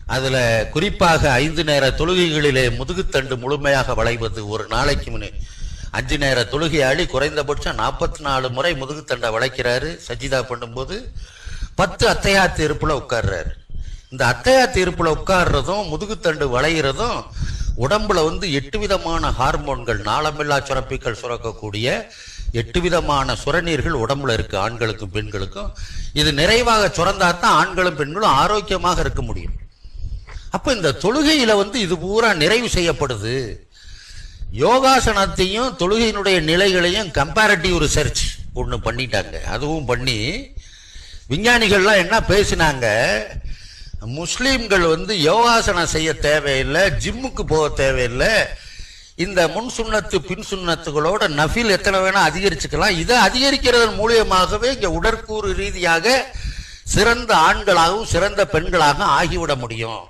அதுல குறிப்பாக ஐந்து நேர தொழுகைகளிலே முதுகுத்தண்டு முழுமையாக வளைவது ஒரு நாளைக்கு முன்னே அஞ்சு நேர தொழுகையாளி குறைந்தபட்சம் நாற்பத்தி நாலு முறை முதுகுத்தண்டை வளைக்கிறாரு சஜிதா பண்ணும்போது பத்து அத்தையா தீர்ப்புல உட்கார்றாரு இந்த அத்தையா தீர்ப்புல உட்கார்றதும் முதுகுத்தண்டு வளைகிறதும் உடம்புல வந்து எட்டு விதமான ஹார்மோன்கள் நாளமில்லா சுரப்பிகள் சுரக்கக்கூடிய எட்டு விதமான சுரநீர்கள் உடம்புல இருக்கு ஆண்களுக்கும் பெண்களுக்கும் இது நிறைவாக சுரந்தா தான் ஆண்களும் பெண்களும் ஆரோக்கியமாக இருக்க முடியும் அப்ப இந்த தொழுகையில வந்து இது பூரா நிறைவு செய்யப்படுது யோகாசனத்தையும் தொழுகையினுடைய நிலைகளையும் கம்பேரட்டிவ் ரிசர்ச் ஒன்று பண்ணிட்டாங்க அதுவும் பண்ணி விஞ்ஞானிகள்லாம் என்ன பேசினாங்க முஸ்லீம்கள் வந்து யோகாசனம் செய்ய தேவையில்லை ஜிம்முக்கு போக தேவையில்லை இந்த முன் சுண்ணத்து பின் சுண்ணத்துகளோட நஃபில் எத்தனை வேணா அதிகரிச்சுக்கலாம் இதை அதிகரிக்கிறதன் மூலியமாகவே இங்க உடற்கூறு ரீதியாக சிறந்த ஆண்களாகவும் சிறந்த பெண்களாக ஆகிவிட முடியும்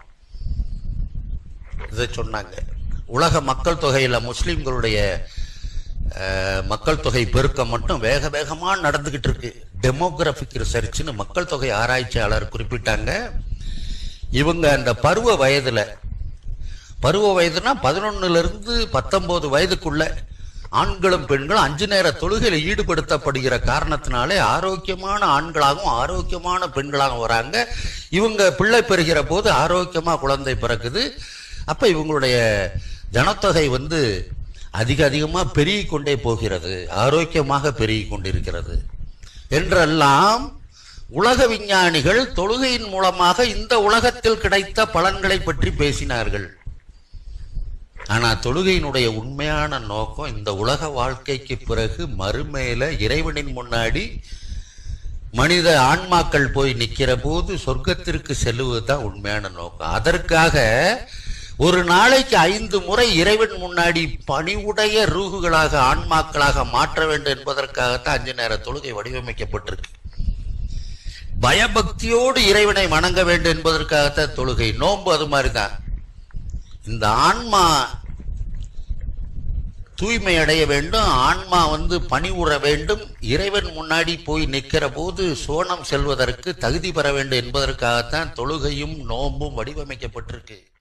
இதை சொன்னாங்க உலக மக்கள் தொகையில முஸ்லிம்களுடைய அஹ், மக்கள் தொகை பெருக்கம் மட்டும் வேக வேகமா நடந்துகிட்டு இருக்கு டெமோகிராபிக் ரிசர்ச்னு மக்கள் தொகை ஆராய்ச்சியாளர் குறிப்பிட்டாங்க இவங்க அந்த பருவ வயதுல பருவ வயதுனா பதினொன்னுல இருந்து பத்தொன்பது வயதுக்குள்ள ஆண்களும் பெண்களும் அஞ்சு நேர தொழுகையில் ஈடுபடுத்தப்படுகிற காரணத்தினாலே ஆரோக்கியமான ஆண்களாகவும் ஆரோக்கியமான பெண்களாகவும் வராங்க இவங்க பிள்ளை பெறுகிற போது ஆரோக்கியமா குழந்தை பிறக்குது அப்ப இவங்களுடைய ஜனத்தொகை வந்து அதிக அதிகமா பெருகி கொண்டே போகிறது ஆரோக்கியமாக பெருகி கொண்டிருக்கிறது என்றெல்லாம் உலக விஞ்ஞானிகள் தொழுகையின் மூலமாக இந்த உலகத்தில் கிடைத்த பலன்களை பற்றி பேசினார்கள் ஆனா தொழுகையினுடைய உண்மையான நோக்கம் இந்த உலக வாழ்க்கைக்கு பிறகு மறுமையில இறைவனின் முன்னாடி மனித ஆன்மாக்கள் போய் நிக்கிற போது சொர்க்கத்திற்கு செல்லுவது தான் உண்மையான நோக்கம் அதற்காக ஒரு நாளைக்கு ஐந்து முறை இறைவன் முன்னாடி பணிவுடைய ரூகுகளாக ஆன்மாக்களாக மாற்ற வேண்டும் என்பதற்காகத்தான் அஞ்சு நேர தொழுகை வடிவமைக்கப்பட்டிருக்கு பயபக்தியோடு இறைவனை வணங்க வேண்டும் என்பதற்காகத்தான் தொழுகை நோன்பு அது மாதிரிதான் இந்த ஆன்மா தூய்மை அடைய வேண்டும் ஆன்மா வந்து பணிவுற வேண்டும் இறைவன் முன்னாடி போய் நிற்கிற போது சோனம் செல்வதற்கு தகுதி பெற வேண்டும் என்பதற்காகத்தான் தொழுகையும் நோன்பும் வடிவமைக்கப்பட்டிருக்கு